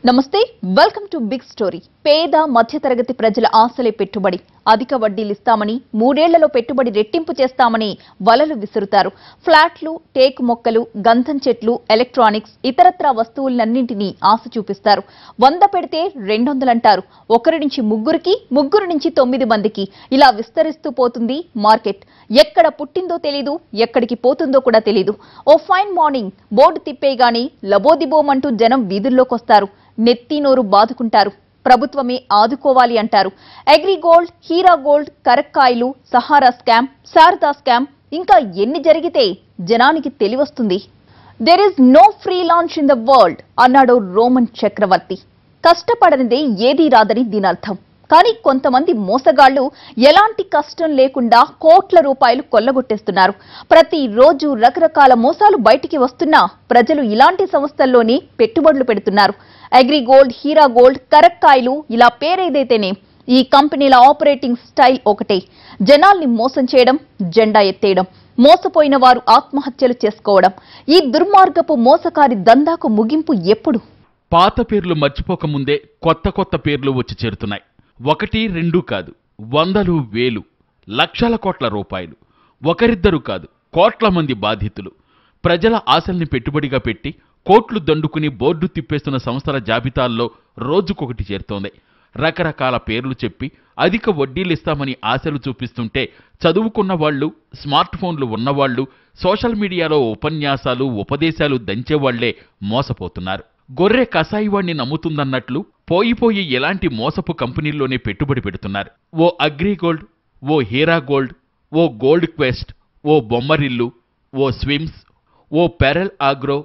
నమస్తే welcome to big story పేద మధ్యతరగతి ప్రజల ఆశలే పెట్టుబడి అధిక వడ్డీలు ఇస్తామని మూడేళ్లలో పెట్టుబడి రెట్టింపు చేస్తామని వలలు విసురుతారు ఫ్లాట్లు టేకు మొక్కలు గంధం చెట్లు ఎలక్ట్రానిక్స్ ఇతరత్రా వస్తువులన్నింటినీ ఆశ చూపిస్తారు వంద పెడితే రెండొందలంటారు ఒకరి నుంచి ముగ్గురికి ముగ్గురు నుంచి తొమ్మిది మందికి ఇలా విస్తరిస్తూ పోతుంది మార్కెట్ ఎక్కడ పుట్టిందో తెలీదు ఎక్కడికి పోతుందో కూడా తెలీదు ఓ ఫైన్ మార్నింగ్ బోర్డు తిప్పేగాని లబోదిబోమంటూ జనం వీధుల్లోకొస్తారు నెత్తి నోరు బాదుకుంటారు ప్రభుత్వమే ఆదుకోవాలి అంటారు అగ్రిగోల్డ్ హీరా గోల్డ్ కరక్కాయలు సహారా స్కామ్ శారదా స్కామ్ ఇంకా ఎన్ని జరిగితే జనానికి తెలివస్తుంది there is no free lunch in the world అన్నాడు రోమన్ చక్రవర్తి కష్టపడనిదే ఏదీ రాదని దీని అర్థం కానీ కొంతమంది మోసగాళ్లు ఎలాంటి కష్టం లేకుండా కోట్ల రూపాయలు కొల్లగొట్టేస్తున్నారు ప్రతిరోజు రకరకాల మోసాలు బయటికి వస్తున్నా ప్రజలు ఇలాంటి సంస్థల్లోనే పెట్టుబడులు పెడుతున్నారు అగ్రిగోల్డ్ హీరా గోల్డ్ కరక్కాయలు ఇలా పేరేదైతేనే ఈ కంపెనీల ఆపరేటింగ్ స్టైల్ ఒకటే జనాల్ని మోసం చేయడం జెండా ఎత్తేయడం మోసపోయిన వారు ఆత్మహత్యలు చేసుకోవడం ఈ దుర్మార్గపు మోసకారి దందాకు ముగింపు ఎప్పుడు పాత పేర్లు మర్చిపోకముందే కొత్త కొత్త పేర్లు వచ్చి చేరుతున్నాయి ఒకటి రెండు కాదు వందలు వేలు లక్షల కోట్ల రూపాయలు ఒకరిద్దరు కాదు కోట్ల మంది బాధితులు ప్రజల ఆశల్ని పెట్టుబడిగా పెట్టి కోట్లు దండుకుని బోర్డు తిప్పేస్తున్న సంస్థల జాబితాల్లో రోజుకొకటి చేరుతోంది రకరకాల పేర్లు చెప్పి అధిక వడ్డీలిస్తామని ఆశలు చూపిస్తుంటే చదువుకున్న వాళ్ళు స్మార్ట్ ఫోన్లు ఉన్నవాళ్ళు సోషల్ మీడియాలో ఉపన్యాసాలు ఉపదేశాలు దంచేవాళ్లే మోసపోతున్నారు గొర్రె కసాయివాణ్ణి నమ్ముతుందన్నట్లు పోయిపోయి ఎలాంటి మోసపు కంపెనీల్లోనే పెట్టుబడి పెడుతున్నారు ఓ అగ్రిగోల్డ్ ఓ హీరా గోల్డ్ ఓ గోల్డ్ క్వెస్ట్ ఓ బొమ్మరిల్లు ఓ స్విమ్స్ ఓ పెరల్ ఆగ్రో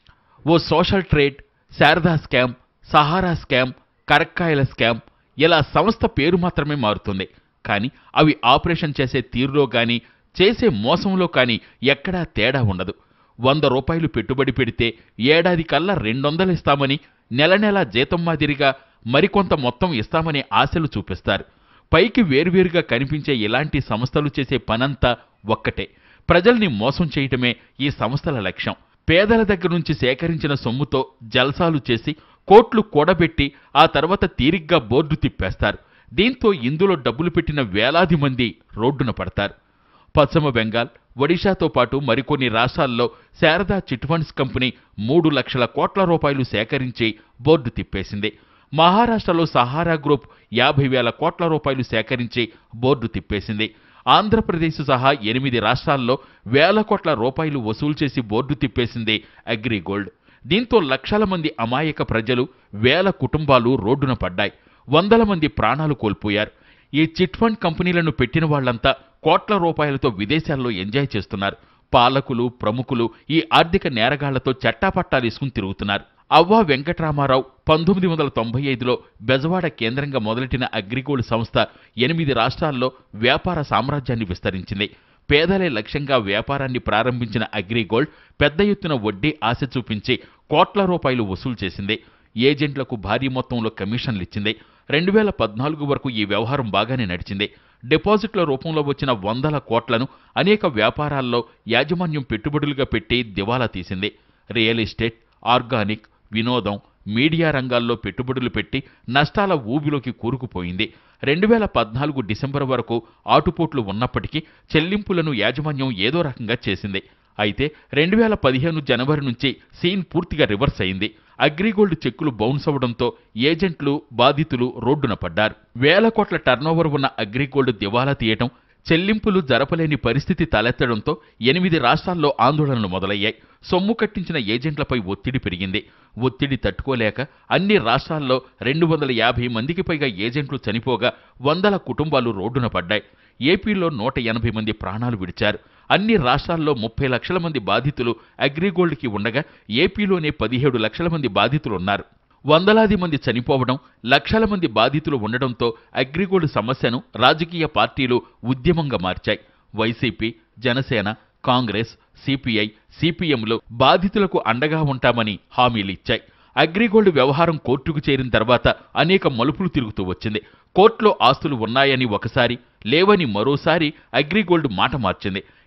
ఓ social trade Sharada scam Sahara scam కరక్కాయల స్కామ్ ఇలా సంస్థ పేరు మాత్రమే మారుతుంది కానీ అవి ఆపరేషన్ చేసే తీరులో కానీ చేసే మోసంలో కానీ ఎక్కడా తేడా ఉండదు వంద రూపాయలు పెట్టుబడి పెడితే ఏడాది కల్లా రెండొందలు ఇస్తామని నెల నెల జీతం మాదిరిగా మరికొంత మొత్తం ఇస్తామనే ఆశలు చూపిస్తారు పైకి వేర్వేరుగా కనిపించే ఇలాంటి సంస్థలు చేసే పనంతా ఒక్కటే ప్రజల్ని మోసం చేయటమే ఈ సంస్థల లక్ష్యం పేదల దగ్గర నుంచి సేకరించిన సొమ్ముతో జల్సాలు చేసి కోట్లు కూడబెట్టి ఆ తర్వాత తీరిగ్గా బోర్డు తిప్పేస్తారు దీంతో ఇందులో డబ్బులు పెట్టిన వేలాది మంది రోడ్డున పడతారు పశ్చిమ బెంగాల్ ఒడిశాతో పాటు మరికొన్ని రాష్ట్రాల్లో శారదా చిట్ ఫండ్స్ కంపెనీ మూడు లక్షల కోట్ల రూపాయలు సేకరించి బోర్డు తిప్పేసింది మహారాష్ట్రలో సహారా గ్రూప్ యాభై వేల కోట్ల రూపాయలు సేకరించి బోర్డు తిప్పేసింది ఆంధ్రప్రదేశ్ సహా ఎనిమిది రాష్ట్రాల్లో వేల కోట్ల రూపాయలు వసూలు చేసి బోర్డు తిప్పేసింది అగ్రిగోల్డ్ దీంతో లక్షల మంది అమాయక ప్రజలు వేల కుటుంబాలు రోడ్డున పడ్డాయి వందల మంది ప్రాణాలు కోల్పోయారు ఈ చిట్ ఫండ్ కంపెనీలను పెట్టిన వాళ్లంతా కోట్ల రూపాయలతో విదేశాల్లో ఎంజాయ్ చేస్తున్నారు పాలకులు ప్రముఖులు ఈ ఆర్థిక నేరగాళ్లతో చట్టాపట్టాలేసుకుని తిరుగుతున్నారు అవ్వా వెంకటరామారావు పంతొమ్మిది వందల తొంభై ఐదులో బెజవాడ కేంద్రంగా మొదలెట్టిన అగ్రిగోల్డ్ సంస్థ ఎనిమిది రాష్ట్రాల్లో వ్యాపార సామ్రాజ్యాన్ని విస్తరించింది పేదలే లక్ష్యంగా వ్యాపారాన్ని ప్రారంభించిన అగ్రిగోల్డ్ పెద్ద ఎత్తున వడ్డీ ఆశ చూపించి కోట్ల రూపాయలు వసూలు చేసింది ఏజెంట్లకు భారీ మొత్తంలో కమిషన్లు ఇచ్చింది రెండు వేల పద్నాలుగు వరకు ఈ వ్యవహారం బాగానే నడిచింది డిపాజిట్ల రూపంలో వచ్చిన వందల కోట్లను అనేక వ్యాపారాల్లో యాజమాన్యం పెట్టుబడులుగా పెట్టి దివాలా తీసింది రియల్ ఎస్టేట్ ఆర్గానిక్ వినోదం మీడియా రంగాల్లో పెట్టుబడులు పెట్టి నష్టాల ఊబిలోకి కూరుకుపోయింది రెండు వేల పద్నాలుగు డిసెంబర్ వరకు ఆటుపోట్లు ఉన్నప్పటికీ చెల్లింపులను యాజమాన్యం ఏదో రకంగా చేసింది అయితే రెండు వేల పదిహేను జనవరి నుంచి సీన్ పూర్తిగా రివర్స్ అయింది అగ్రిగోల్డ్ చెక్కులు బౌన్స్ అవడంతో ఏజెంట్లు బాధితులు రోడ్డున పడ్డారు వేల కోట్ల టర్నోవర్ ఉన్న అగ్రిగోల్డ్ దివాలా తీయటం చెల్లింపులు జరపలేని పరిస్థితి తలెత్తడంతో ఎనిమిది రాష్ట్రాల్లో ఆందోళనలు మొదలయ్యాయి సొమ్ము కట్టించిన ఏజెంట్లపై ఒత్తిడి పెరిగింది ఒత్తిడి తట్టుకోలేక అన్ని రాష్ట్రాల్లో రెండు వందల యాభై మందికి పైగా ఏజెంట్లు చనిపోగా వందల కుటుంబాలు రోడ్డున పడ్డాయి ఏపీలో నూట ఎనభై మంది ప్రాణాలు విడిచారు అన్ని రాష్ట్రాల్లో ముప్పై లక్షల మంది బాధితులు అగ్రిగోల్డ్కి ఉండగా ఏపీలోనే పదిహేడు లక్షల మంది బాధితులున్నారు వందలాది మంది చనిపోవడం లక్షల మంది బాధితులు ఉండడంతో అగ్రిగోల్డ్ సమస్యను రాజకీయ పార్టీలు ఉద్యమంగా మార్చాయి వైసీపీ జనసేన కాంగ్రెస్ సిపిఐ సిపిఎంలు బాధితులకు అండగా ఉంటామని హామీలిచ్చాయి అగ్రిగోల్డ్ వ్యవహారం కోర్టుకు చేరిన తర్వాత అనేక మలుపులు తిరుగుతూ వచ్చింది కోర్టులో ఆస్తులు ఉన్నాయని ఒకసారి లేవని మరోసారి అగ్రిగోల్డ్ మాట మార్చింది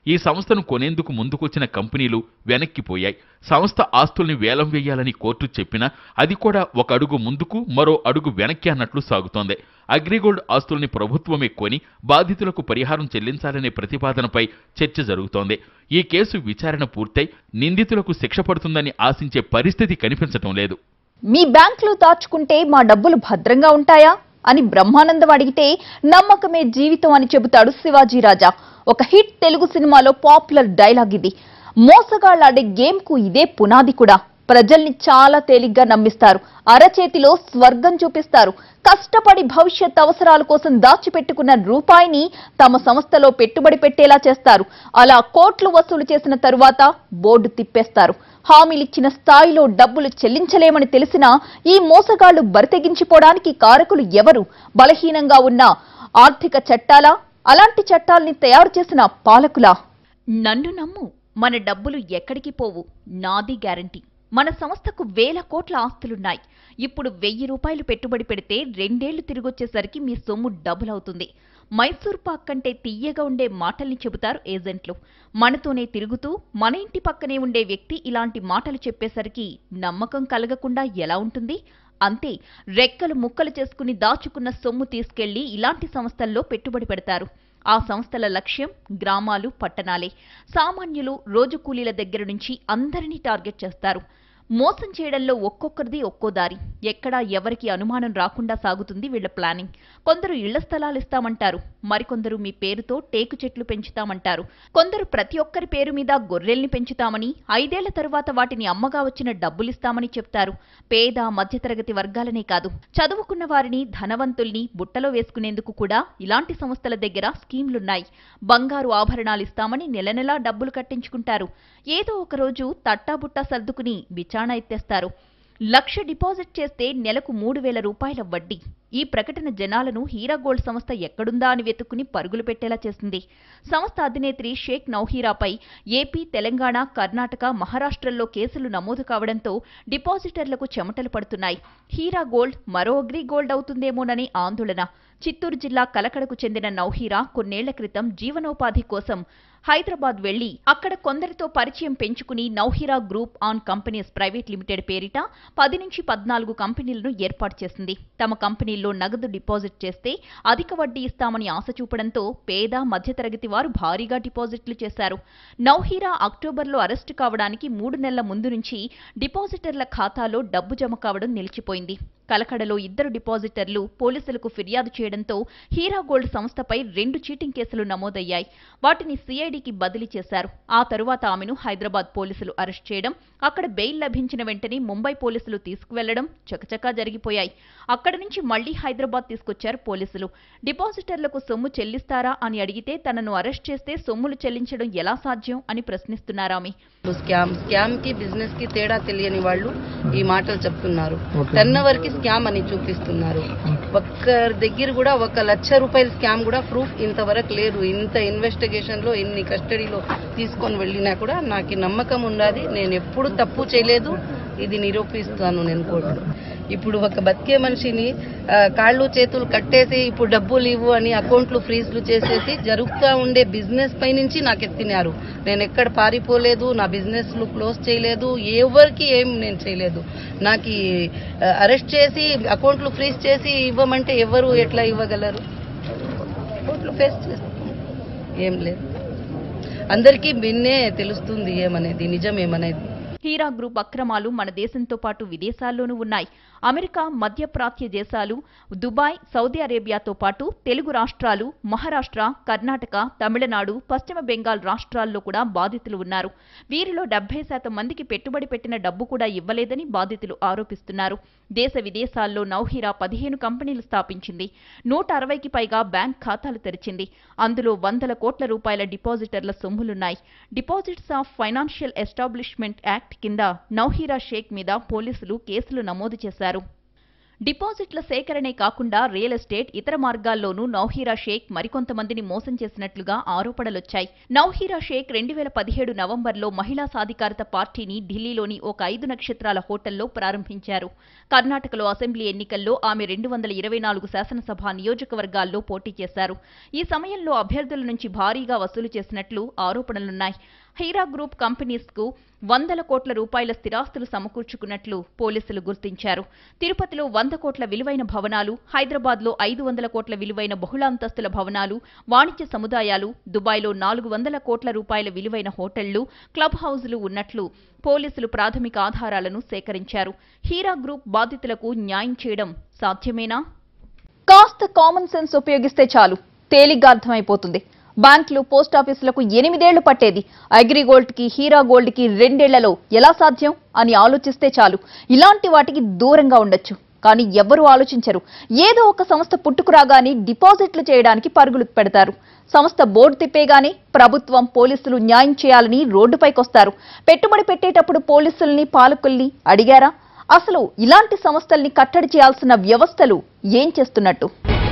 ఈ సంస్థను కొనేందుకు ముందుకొచ్చిన కంపెనీలు వెనక్కిపోయాయి సంస్థ ఆస్తుల్ని వేలం వేయాలని కోర్టు చెప్పినా అది కూడా ఒక అడుగు ముందుకు మరో అడుగు వెనక్కి అన్నట్లు సాగుతోంది అగ్రిగోల్డ్ ఆస్తుల్ని ప్రభుత్వమే కొని బాధితులకు పరిహారం చెల్లించాలనే ప్రతిపాదనపై చర్చ జరుగుతోంది ఈ కేసు విచారణ పూర్తయి నిందితులకు శిక్ష పడుతుందని ఆశించే పరిస్థితి కనిపించటం లేదు మీ బ్యాంకులో దాచుకుంటే మా డబ్బులు భద్రంగా ఉంటాయా అని బ్రహ్మానందం అడిగితే నమ్మకమే జీవితం అని చెబుతాడు శివాజీ రాజా ఒక హిట్ తెలుగు సినిమాలో పాపులర్ డైలాగ్ ఇది మోసగాళ్లాడే గేమ్ కు ఇదే పునాది కూడా ప్రజల్ని చాలా తేలిగ్గా నమ్మిస్తారు అరచేతిలో స్వర్గం చూపిస్తారు కష్టపడి భవిష్యత్ అవసరాల కోసం దాచిపెట్టుకున్న రూపాయిని తమ సంస్థలో పెట్టుబడి పెట్టేలా చేస్తారు అలా కోట్లు వసూలు చేసిన తరువాత బోర్డు తిప్పేస్తారు హామీలిచ్చిన స్థాయిలో డబ్బులు చెల్లించలేమని తెలిసినా ఈ మోసగాళ్లు బరితెగించిపోవడానికి కారకులు ఎవరు బలహీనంగా ఉన్న ఆర్థిక చట్టాలా అలాంటి చట్టాల్ని తయారు చేసిన పాలకులా నన్ను నమ్ము మన డబ్బులు ఎక్కడికి పోవు నాది గ్యారంటీ మన సంస్థకు వేల కోట్ల ఆస్తులున్నాయి ఇప్పుడు వెయ్యి రూపాయలు పెట్టుబడి పెడితే రెండేళ్లు తిరిగొచ్చేసరికి మీ సొమ్ము డబుల్ అవుతుంది మైసూర్ పాక్ కంటే తీయగా ఉండే మాటల్ని చెబుతారు ఏజెంట్లు మనతోనే తిరుగుతూ మన ఇంటి పక్కనే ఉండే వ్యక్తి ఇలాంటి మాటలు చెప్పేసరికి నమ్మకం కలగకుండా ఎలా ఉంటుంది అంతే రెక్కలు ముక్కలు చేసుకుని దాచుకున్న సొమ్ము తీసుకెళ్లి ఇలాంటి సంస్థల్లో పెట్టుబడి పెడతారు ఆ సంస్థల లక్ష్యం గ్రామాలు పట్టణాలే సామాన్యులు రోజు కూలీల దగ్గర నుంచి అందరినీ టార్గెట్ చేస్తారు మోసం చేయడంలో ఒక్కొక్కరిది ఒక్కో దారి ఎక్కడా ఎవరికి అనుమానం రాకుండా సాగుతుంది వీళ్ల ప్లానింగ్ కొందరు ఇళ్ల స్థలాలు ఇస్తామంటారు మరికొందరు మీ పేరుతో టేకు చెట్లు పెంచుతామంటారు కొందరు ప్రతి ఒక్కరి పేరు మీద గొర్రెల్ని పెంచుతామని ఐదేళ్ల తరువాత వాటిని అమ్మగా వచ్చిన డబ్బులిస్తామని చెప్తారు పేద మధ్యతరగతి వర్గాలనే కాదు చదువుకున్న వారిని ధనవంతుల్ని బుట్టలో వేసుకునేందుకు కూడా ఇలాంటి సంస్థల దగ్గర స్కీమ్లున్నాయి బంగారు ఆభరణాలు ఇస్తామని నెల నెలా డబ్బులు కట్టించుకుంటారు ఏదో ఒక రోజు తట్టాబుట్టా సర్దుకుని బిచాణ ఎత్తేస్తారు లక్ష డిపాజిట్ చేస్తే నెలకు మూడు వేల రూపాయల వడ్డీ ఈ ప్రకటన జనాలను హీరా గోల్డ్ సంస్థ ఎక్కడుందా అని వెతుక్కుని పరుగులు పెట్టేలా చేసింది సంస్థ అధినేత్రి షేక్ నౌహీరాపై ఏపీ తెలంగాణ కర్ణాటక మహారాష్ట్రల్లో కేసులు నమోదు కావడంతో డిపాజిటర్లకు చెమటలు పడుతున్నాయి హీరా గోల్డ్ మరో అగ్రి గోల్డ్ అవుతుందేమోనని ఆందోళన చిత్తూరు జిల్లా కలకడకు చెందిన నౌహీరా కొన్నేళ్ల క్రితం జీవనోపాధి కోసం హైదరాబాద్ వెళ్లి అక్కడ కొందరితో పరిచయం పెంచుకుని Nowhera group on companies private limited పేరిట పది నుంచి పద్నాలుగు కంపెనీలను ఏర్పాటు చేసింది తమ కంపెనీల్లో నగదు డిపాజిట్ చేస్తే అధిక వడ్డీ ఇస్తామని ఆశ చూపడంతో పేద మధ్యతరగతి వారు భారీగా డిపాజిట్లు చేశారు నౌహీరా అక్టోబర్లో అరెస్టు కావడానికి మూడు నెలల ముందు నుంచి డిపాజిటర్ల ఖాతాలో డబ్బు జమ కావడం నిలిచిపోయింది కలకడలో ఇద్దరు డిపాజిటర్లు పోలీసులకు ఫిర్యాదు చేయడంతో హీరా గోల్డ్ సంస్థపై రెండు చీటింగ్ కేసులు నమోదయ్యాయి వాటిని సిఐడికి బదిలీ చేశారు ఆ తరువాత ఆమెను హైదరాబాద్ పోలీసులు అరెస్ట్ చేయడం అక్కడ బెయిల్ లభించిన వెంటనే ముంబై పోలీసులు తీసుకువెళ్లడం చకచకా జరిగిపోయాయి అక్కడి నుంచి మళ్లీ హైదరాబాద్ తీసుకొచ్చారు పోలీసులు డిపాజిటర్లకు సొమ్ము చెల్లిస్తారా అని అడిగితే తనను అరెస్ట్ చేస్తే సొమ్ములు చెల్లించడం ఎలా సాధ్యం అని ప్రశ్నిస్తున్నారామె స్కామ్ స్కామ్ కి బిజినెస్ కి తేడా తెలియని వాళ్ళు ఈ మాటలు చెప్తున్నారు టర్న్ ఓవర్ కి స్కామ్ అని చూపిస్తున్నారు ఒక్కరి దగ్గర కూడా ఒక లక్ష రూపాయల స్కామ్ కూడా ప్రూఫ్ ఇంతవరకు లేదు ఇంత ఇన్వెస్టిగేషన్ లో ఇన్ని కస్టడీలో తీసుకొని వెళ్ళినా కూడా నాకు నమ్మకం ఉన్నది నేను ఎప్పుడు తప్పు చేయలేదు ఇది నిరూపిస్తాను నేను కోర్టులో ఇప్పుడు ఒక బతికే మనిషిని ఆ, కాళ్ళు చేతులు కట్టేసి ఇప్పుడు డబ్బులు ఇవ్వు అని అకౌంట్లు ఫ్రీజ్లు చేసేసి జరుగుతూ ఉండే బిజినెస్ పై నుంచి నాకు ఎత్తినారు నేను ఎక్కడ పారిపోలేదు నా బిజినెస్లు క్లోజ్ చేయలేదు ఎవరికి ఏం నేను చేయలేదు నాకు ఈ, ఆ, అరెస్ట్ చేసి అకౌంట్లు ఫ్రీజ్ చేసి ఇవ్వమంటే ఎవరు ఎట్లా ఇవ్వగలరు కోర్టులో ఫేస్ చేస్తాం ఏం లేదు అందరికీ విన్నే తెలుస్తుంది ఏమనేది నిజం ఏమనేది హీరా గ్రూప్ అక్రమాలు మన దేశంతో పాటు విదేశాల్లోనూ ఉన్నాయి అమెరికా మధ్యప్రాచ్య దేశాలు దుబాయ్ సౌదీ అరేబియాతో పాటు తెలుగు రాష్ట్రాలు మహారాష్ట్ర కర్ణాటక తమిళనాడు పశ్చిమ బెంగాల్ రాష్ట్రాల్లో కూడా బాధితులు ఉన్నారు వీరిలో డెబ్బై శాతం మందికి పెట్టుబడి పెట్టిన డబ్బు కూడా ఇవ్వలేదని బాధితులు ఆరోపిస్తున్నారు దేశ విదేశాల్లో నౌహీరా పదిహేను కంపెనీలు స్థాపించింది నూట అరవైకి పైగా బ్యాంక్ ఖాతాలు తెరిచింది అందులో వందల కోట్ల రూపాయల డిపాజిటర్ల సొమ్ములున్నాయి deposits of financial establishment act కింద నౌహీరా షేక్ మీద పోలీసులు కేసులు నమోదు చేశారు డిపాజిట్ల సేకరణే కాకుండా రియల్ ఎస్టేట్ ఇతర మార్గాల్లోనూ నౌహీరా షేక్ మరికొంతమందిని మోసం చేసినట్లుగా ఆరోపణలొచ్చాయి నౌహీరా షేక్ రెండు వేల పదిహేడు నవంబర్లో మహిళా సాధికారత పార్టీని ఢిల్లీలోని ఒక ఐదు నక్షత్రాల హోటల్లో ప్రారంభించారు కర్ణాటకలో అసెంబ్లీ ఎన్నికల్లో ఆమె రెండు వందల ఇరవై నాలుగు శాసనసభ నియోజకవర్గాల్లో పోటీ చేశారు ఈ సమయంలో అభ్యర్థుల నుంచి భారీగా వసూలు చేసినట్లు ఆరోపణలున్నాయి హీరా గ్రూప్ కంపెనీస్ కు వందల కోట్ల రూపాయల స్థిరాస్తులు సమకూర్చుకున్నట్లు పోలీసులు గుర్తించారు తిరుపతిలో వంద కోట్ల విలువైన భవనాలు హైదరాబాద్లో ఐదు వందల కోట్ల విలువైన బహుళాంతస్తుల భవనాలు వాణిజ్య సముదాయాలు దుబాయ్లో నాలుగు వందల కోట్ల రూపాయల విలువైన హోటళ్లు క్లబ్ హౌజులు ఉన్నట్లు పోలీసులు ప్రాథమిక ఆధారాలను సేకరించారు హీరా గ్రూప్ బాధితులకు న్యాయం చేయడం సాధ్యమేనా కాస్త కామన్ సెన్స్ ఉపయోగిస్తే చాలు తేలిగ్గా అర్థమైపోతుంది బ్యాంకులు పోస్టాఫీసులకు ఎనిమిదేళ్లు పట్టేది అగ్రిగోల్డ్ కి హీరా గోల్డ్ కి రెండేళ్లలో ఎలా సాధ్యం అని ఆలోచిస్తే చాలు ఇలాంటి వాటికి దూరంగా ఉండొచ్చు కానీ ఎవ్వరూ ఆలోచించరు ఏదో ఒక సంస్థ పుట్టుకురాగానే డిపాజిట్లు చేయడానికి పరుగులు పెడతారు సంస్థ బోర్డు తిప్పేగానే ప్రభుత్వం పోలీసులు న్యాయం చేయాలని రోడ్డుపైకొస్తారు పెట్టుబడి పెట్టేటప్పుడు పోలీసుల్ని పాలకుల్ని అడిగారా అసలు ఇలాంటి సంస్థల్ని కట్టడి చేయాల్సిన వ్యవస్థలు ఏం చేస్తున్నట్టు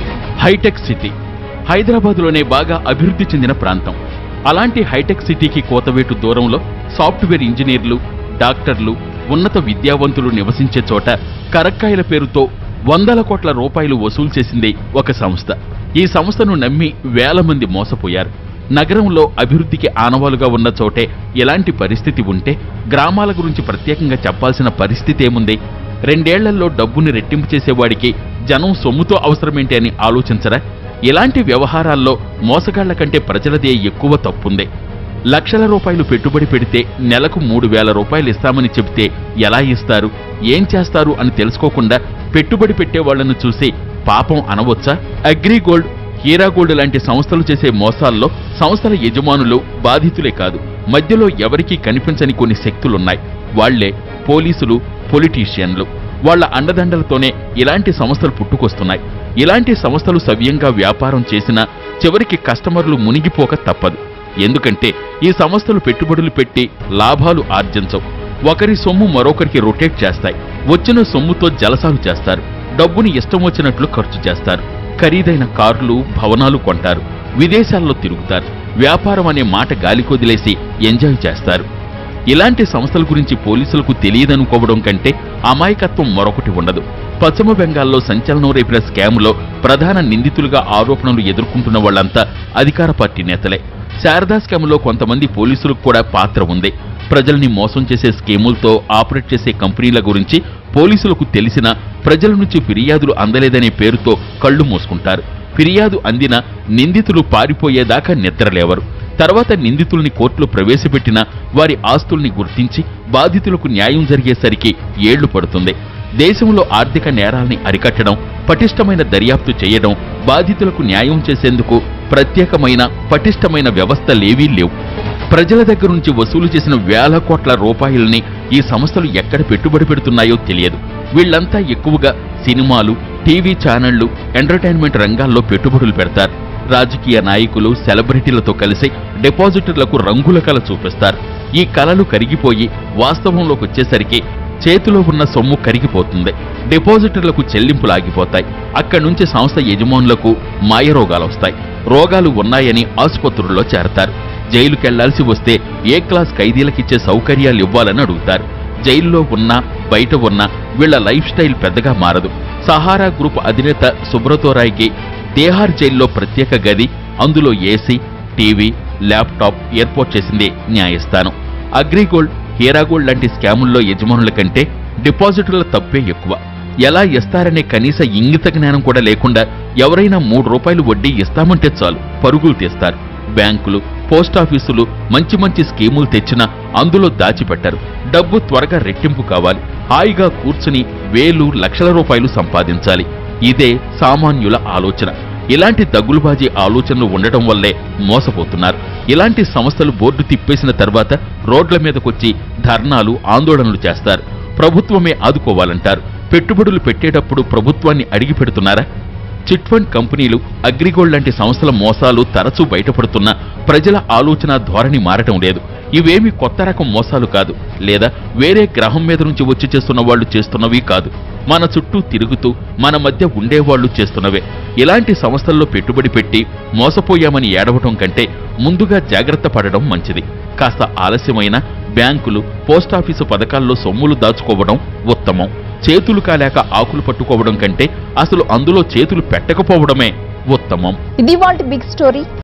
హైటెక్ సిటీ హైదరాబాద్లోనే బాగా అభివృద్ధి చెందిన ప్రాంతం అలాంటి హైటెక్ సిటీకి కోతవేటు దూరంలో సాఫ్ట్వేర్ ఇంజనీర్లు డాక్టర్లు ఉన్నత విద్యావంతులు నివసించే చోట కరక్కాయల పేరుతో వందల కోట్ల రూపాయలు వసూలు చేసింది ఒక సంస్థ ఈ సంస్థను నమ్మి వేల మంది మోసపోయారు నగరంలో అభివృద్ధికి ఆనవాలుగా ఉన్న చోటే ఇలాంటి పరిస్థితి ఉంటే గ్రామాల గురించి ప్రత్యేకంగా చెప్పాల్సిన పరిస్థితి ఏముంది రెండేళ్లలో డబ్బుని రెట్టింపు చేసేవాడికి జనం సొమ్ముతో అవసరమేంటి అని ఆలోచించరా ఇలాంటి వ్యవహారాల్లో మోసగాళ్ల కంటే ప్రజలదే ఎక్కువ తప్పుంది లక్షల రూపాయలు పెట్టుబడి పెడితే నెలకు మూడు వేల రూపాయలు ఇస్తామని చెబితే ఎలా ఇస్తారు ఏం చేస్తారు అని తెలుసుకోకుండా పెట్టుబడి పెట్టే వాళ్లను చూసి పాపం అనవచ్చా అగ్రిగోల్డ్ హీరాగోల్డ్ లాంటి సంస్థలు చేసే మోసాల్లో సంస్థల యజమానులు బాధితులే కాదు మధ్యలో ఎవరికీ కనిపించని కొన్ని శక్తులున్నాయి వాళ్లే పోలీసులు పొలిటీషియన్లు వాళ్ళ అండదండలతోనే ఇలాంటి సంస్థలు పుట్టుకొస్తున్నాయి ఇలాంటి సంస్థలు సవ్యంగా వ్యాపారం చేసినా చివరికి కస్టమర్లు మునిగిపోక తప్పదు ఎందుకంటే ఈ సంస్థలు పెట్టుబడులు పెట్టి లాభాలు ఆర్జించవు ఒకరి సొమ్ము మరొకరికి రొటేట్ చేస్తాయి వచ్చిన సొమ్ముతో జలసాలు చేస్తారు డబ్బుని ఇష్టం వచ్చినట్లు ఖర్చు చేస్తారు ఖరీదైన కార్లు భవనాలు కొంటారు విదేశాల్లో తిరుగుతారు వ్యాపారం అనే మాట గాలికొదిలేసి ఎంజాయ్ చేస్తారు ఇలాంటి సంస్థల గురించి పోలీసులకు తెలియదనుకోవడం కంటే అమాయకత్వం మరొకటి ఉండదు పశ్చిమ బెంగాల్లో సంచలనం రేపిన స్కామ్లో ప్రధాన నిందితులుగా ఆరోపణలు ఎదుర్కొంటున్న వాళ్ళంతా అధికార పార్టీ నేతలే శారదా స్కామ్లో కొంతమంది పోలీసులకు కూడా పాత్ర ఉంది ప్రజల్ని మోసం చేసే స్కీములతో ఆపరేట్ చేసే కంపెనీల గురించి పోలీసులకు తెలిసినా ప్రజల నుంచి ఫిర్యాదులు అందలేదనే పేరుతో కళ్ళు మూసుకుంటారు ఫిర్యాదు అందిన నిందితులు పారిపోయేదాకా నిద్రలేవరు తర్వాత నిందితుల్ని కోర్టులో ప్రవేశపెట్టిన వారి ఆస్తుల్ని గుర్తించి బాధితులకు న్యాయం జరిగేసరికి ఏళ్లు పడుతుంది దేశంలో ఆర్థిక నేరాల్ని అరికట్టడం పటిష్టమైన దర్యాప్తు చేయడం బాధితులకు న్యాయం చేసేందుకు ప్రత్యేకమైన పటిష్టమైన వ్యవస్థలేవీ లేవు ప్రజల దగ్గర నుంచి వసూలు చేసిన వేల కోట్ల రూపాయల్ని ఈ సంస్థలు ఎక్కడ పెట్టుబడి పెడుతున్నాయో తెలియదు వీళ్ళంతా ఎక్కువగా సినిమాలు టీవీ ఛానళ్లు ఎంటర్టైన్మెంట్ రంగాల్లో పెట్టుబడులు పెడతారు రాజకీయ నాయకులు సెలబ్రిటీలతో కలిసి డిపాజిటర్లకు రంగుల కళ చూపిస్తారు ఈ కళలు కరిగిపోయి వాస్తవంలోకి వచ్చేసరికి చేతిలో ఉన్న సొమ్ము కరిగిపోతుంది డిపాజిటర్లకు చెల్లింపులు ఆగిపోతాయి అక్కడి నుంచి సంస్థ యజమానులకు మాయరోగాలు వస్తాయి రోగాలు ఉన్నాయని ఆసుపత్రుల్లో చేరతారు జైలుకెళ్లాల్సి వస్తే ఏ క్లాస్ ఖైదీలకిచ్చే సౌకర్యాలు ఇవ్వాలని అడుగుతారు జైల్లో ఉన్నా బయట ఉన్నా వీళ్ల లైఫ్ స్టైల్ పెద్దగా మారదు సహారా గ్రూప్ అధినేత సుబ్రతో రాయ్కి దేహార్ జైల్లో ప్రత్యేక గది అందులో ఏసీ టీవీ ల్యాప్టాప్ ఏర్పాటు చేసింది న్యాయస్థానం అగ్రిగోల్డ్ హీరాగోల్డ్ లాంటి స్కాముల్లో యజమానుల కంటే డిపాజిటర్ల తప్పే ఎక్కువ ఎలా ఇస్తారనే కనీస ఇంగిత జ్ఞానం కూడా లేకుండా ఎవరైనా మూడు రూపాయలు వడ్డీ ఇస్తామంటే చాలు పరుగులు తీస్తారు బ్యాంకులు పోస్టాఫీసులు మంచి మంచి స్కీములు తెచ్చినా అందులో దాచిపెట్టారు డబ్బు త్వరగా రెట్టింపు కావాలి హాయిగా కూర్చుని వేలు లక్షల రూపాయలు సంపాదించాలి ఇదే సామాన్యుల ఆలోచన ఇలాంటి దగులుబాజీ ఆలోచనలు ఉండటం వల్లే మోసపోతున్నారు ఇలాంటి సంస్థలు బోర్డు తిప్పేసిన తర్వాత రోడ్ల మీదకొచ్చి ధర్నాలు ఆందోళనలు చేస్తారు ప్రభుత్వమే ఆదుకోవాలంటారు పెట్టుబడులు పెట్టేటప్పుడు ప్రభుత్వాన్ని అడిగి పెడుతున్నారా చిట్ ఫండ్ కంపెనీలు అగ్రిగోల్డ్ లాంటి సంస్థల మోసాలు తరచూ బయటపడుతున్నా ప్రజల ఆలోచన ధోరణి మారటం లేదు ఇవేమి కొత్త రకం మోసాలు కాదు లేదా వేరే గ్రహం మీద నుంచి వచ్చి చేస్తున్న వాళ్ళు చేస్తున్నవి కాదు మన చుట్టూ తిరుగుతూ మన మధ్య ఉండేవాళ్లు చేస్తున్నవే ఇలాంటి సంస్థల్లో పెట్టుబడి పెట్టి మోసపోయామని ఏడవటం కంటే ముందుగా జాగ్రత్త పడడం మంచిది కాస్త ఆలస్యమైన బ్యాంకులు పోస్టాఫీసు పథకాల్లో సొమ్ములు దాచుకోవడం ఉత్తమం చేతులు కాలేక ఆకులు పట్టుకోవడం కంటే అసలు అందులో చేతులు పెట్టకపోవడమే ఉత్తమం ఇది వాటి బిగ్ స్టోరీ